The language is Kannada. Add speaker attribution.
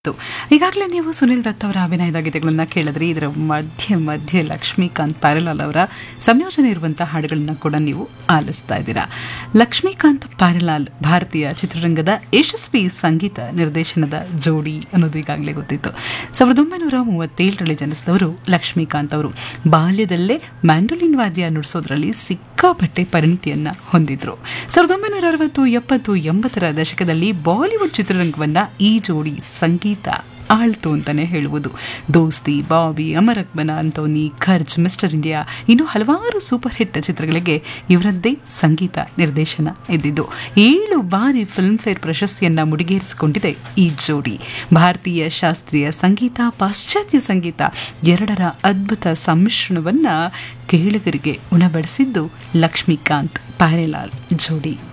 Speaker 1: ಈಗಾಗಲೇ ನೀವು ಸುನಿಲ್ ದತ್ ಅವರ ಅಭಿನಯದ ಗೀತೆಗಳನ್ನ ಕೇಳಿದ್ರಿ ಇದರ ಮಧ್ಯೆ ಮಧ್ಯೆ ಲಕ್ಷ್ಮೀಕಾಂತ್ ಪ್ಯಾರಲಾಲ್ ಅವರ ಸಂಯೋಜನೆ ಇರುವಂತಹ ಹಾಡುಗಳನ್ನ ಕೂಡ ನೀವು ಆಲಿಸ್ತಾ ಇದ್ದೀರಾ ಲಕ್ಷ್ಮೀಕಾಂತ್ ಪ್ಯಾರಲಾಲ್ ಭಾರತೀಯ ಚಿತ್ರರಂಗದ ಯಶಸ್ವಿ ಸಂಗೀತ ನಿರ್ದೇಶನದ ಜೋಡಿ ಅನ್ನೋದು ಈಗಾಗಲೇ ಗೊತ್ತಿತ್ತು ಸಾವಿರದ ಒಂಬೈನೂರ ಮೂವತ್ತೇಳರಲ್ಲಿ ಜನಿಸಿದವರು ಲಕ್ಷ್ಮೀಕಾಂತ್ ಅವರು ಬಾಲ್ಯದಲ್ಲೇ ಮ್ಯಾಂಡೋಲಿನ್ ವಾದ್ಯ ನುಡಿಸೋದ್ರಲ್ಲಿ ಸಿಕ್ಕಾಪಟ್ಟೆ ಪರಿಣಿತಿಯನ್ನ ಹೊಂದಿದ್ರು ಸಾವಿರದ ಒಂಬೈನೂರ ಅರವತ್ತು ಎಪ್ಪತ್ತು ಎಂಬತ್ತರ ದಶಕದಲ್ಲಿ ಬಾಲಿವುಡ್ ಚಿತ್ರರಂಗವನ್ನ ಈ ಜೋಡಿ ಸಂಗೀತ ಆಳ್ತು ಅಂತಾನೆ ಹೇಳುವುದು ದೋಸ್ತಿ ಬಾಬಿ ಅಮರ್ ಅಕ್ಬನ ಅಂತೋನಿ ಖರ್ಜ್ ಮಿಸ್ಟರ್ ಇಂಡಿಯಾ ಇನ್ನು ಹಲವಾರು ಸೂಪರ್ ಹಿಟ್ ಚಿತ್ರಗಳಿಗೆ ಇವರದ್ದೇ ಸಂಗೀತ ನಿರ್ದೇಶನ ಇದ್ದಿದ್ದು ಏಳು ಬಾರಿ ಫಿಲ್ಮ್ಫೇರ್ ಪ್ರಶಸ್ತಿಯನ್ನ ಮುಡಿಗೇರಿಸಿಕೊಂಡಿದೆ ಈ ಜೋಡಿ ಭಾರತೀಯ ಶಾಸ್ತ್ರೀಯ ಸಂಗೀತ ಪಾಶ್ಚಾತ್ಯ ಸಂಗೀತ ಎರಡರ ಅದ್ಭುತ ಸಮ್ಮಿಶ್ರಣವನ್ನ ಕೇಳುಗರಿಗೆ ಉಣಬಡಿಸಿದ್ದು ಲಕ್ಷ್ಮೀಕಾಂತ್ ಪ್ಯಾರೆಲಾಲ್ ಜೋಡಿ